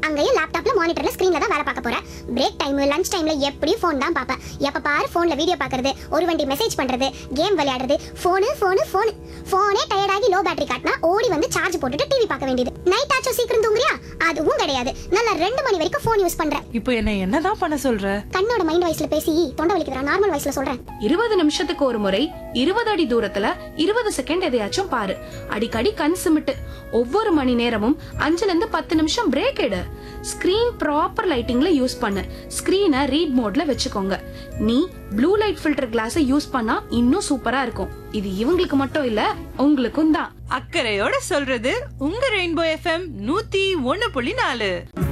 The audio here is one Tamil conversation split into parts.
அங்கேயும் லேப்டாப்ல மானிட்டர்ல ஸ்கிரீன்ல தான் வேலை பார்க்க போறேன் பிரேக் டைம் லஞ்ச் டைம்ல எப்படியும் ஃபோன் தான் பார்ப்பேன் எப்ப பாரு ஃபோன்ல வீடியோ பார்க்கறது ஒரு வண்டி மெசேஜ் பண்றது கேம் விளையாடுறது ஃபோனு ஃபோனு ஃபோனு ஃபோனே டயர்டாகி லோ பேட்டரி காட்டினா ஓடி வந்து சார்ஜ் போட்டுட்டு டிவி பார்க்க வேண்டியது நைட் ஆச்சும் சீக்கிரம் தூங்குறியா அதுவும் கிடையாது நல்லா ரெண்டு மணி வரைக்கும் ஃபோன் யூஸ் பண்றேன் இப்போ என்ன என்னதான் பண்ண சொல்ற கண்ணோட மைண்ட் வாய்ஸ்ல பேசி தொண்டை வலிக்குதுடா நார்மல் வாய்ஸ்ல சொல்றேன் இருபது நிமிஷத்துக்கு ஒரு முறை இருபது அடி தூரத்துல இருபது செகண்ட் எதையாச்சும் பாரு அடிக்கடி கண் சிமிட்டு ஒவ்வொரு மணி நேரமும் அஞ்சுல இருந்து பத்து நிமிஷம் பிரேக் எடு ஸ்கிரீன் ப்ராப்பர் லைட்டிங்ல யூஸ் பண்ணு ஸ்கிரீனை ரீட் மோட்ல வச்சுக்கோங்க நீ ப்ளூ லைட் ஃபில்டர் கிளாஸை யூஸ் பண்ணா இன்னும் சூப்பரா இருக்கும் இது இவங்களுக்கு மட்டும் இல்ல உங்களுக்கும் தான் அக்கறையோட சொல்றது உங்க ரெயின்போ எஃப்எம் நூத்தி ஒண்ணு புள்ளி நாலு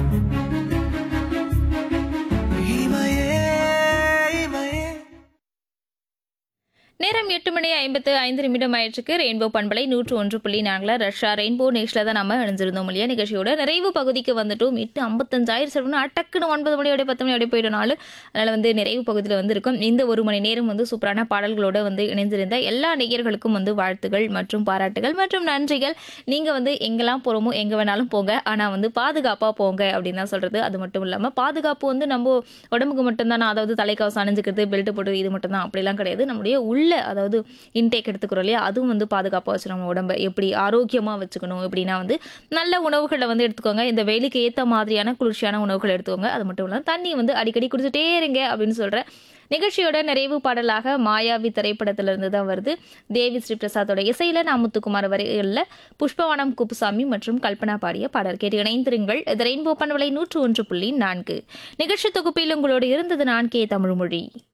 நேரம் எட்டு மணி ஐம்பத்து ஐந்து நிமிடம் ஆயிற்றுக்கு ரெயின்போ பண்பலை நூற்று ஒன்று புள்ளி நான்கில் ரஷ்யா ரெயின்போ நேஷில் தான் நம்ம இணைஞ்சிருந்தோம் இல்லையா நிகழ்ச்சியோட நிறைவு பகுதிக்கு வந்துட்டோம் எட்டு ஐம்பத்தஞ்சாயிரம் சொல்லணும் அட்டக்குன்னு ஒன்பது மணியோட பத்து மணியோட போயிட்டனாலும் அதனால் வந்து நிறைவு பகுதியில் வந்து இருக்கும் இந்த ஒரு மணி நேரம் வந்து சூப்பரான பாடல்களோட வந்து இணைந்திருந்த எல்லா நேயர்களுக்கும் வந்து வாழ்த்துகள் மற்றும் பாராட்டுகள் மற்றும் நன்றிகள் நீங்கள் வந்து எங்கெல்லாம் போகிறோமோ எங்கே வேணாலும் போங்க ஆனால் வந்து பாதுகாப்பாக போங்க அப்படின்னு தான் சொல்கிறது அது மட்டும் இல்லாமல் பாதுகாப்பு வந்து நம்ம உடம்புக்கு மட்டும்தான் அதாவது தலைக்கவசம் அணிஞ்சுக்கிறது பெல்ட் போட்டு இது மட்டும் தான் அப்படிலாம் கிடையாது நம்முடைய உள்ள அதாவது இன்டேக் எடுத்துக்கிறோம் இல்லையா அதுவும் வந்து பாதுகாப்பாக வச்சு நம்ம உடம்பை எப்படி ஆரோக்கியமாக வச்சுக்கணும் எப்படின்னா வந்து நல்ல உணவுகளை வந்து எடுத்துக்கோங்க இந்த வெயிலுக்கு ஏற்ற மாதிரியான குளிர்ச்சியான உணவுகள் எடுத்துக்கோங்க அது மட்டும் இல்லாமல் தண்ணி வந்து அடிக்கடி குடிச்சிட்டே இருங்க அப்படின்னு சொல்கிறேன் நிகழ்ச்சியோட நிறைவு பாடலாக மாயாவி திரைப்படத்திலிருந்து தான் வருது தேவி ஸ்ரீ பிரசாத்தோட இசையில நான் முத்துக்குமார் வரைகளில் புஷ்பவனம் குப்புசாமி மற்றும் கல்பனா பாடிய பாடல் கேட்டு இணைந்திருங்கள் இது ரெயின்போ பண்பலை நூற்று ஒன்று புள்ளி நான்கு நிகழ்ச்சி தொகுப்பில் உங்களோடு இருந்தது நான் கே தமிழ்மொழி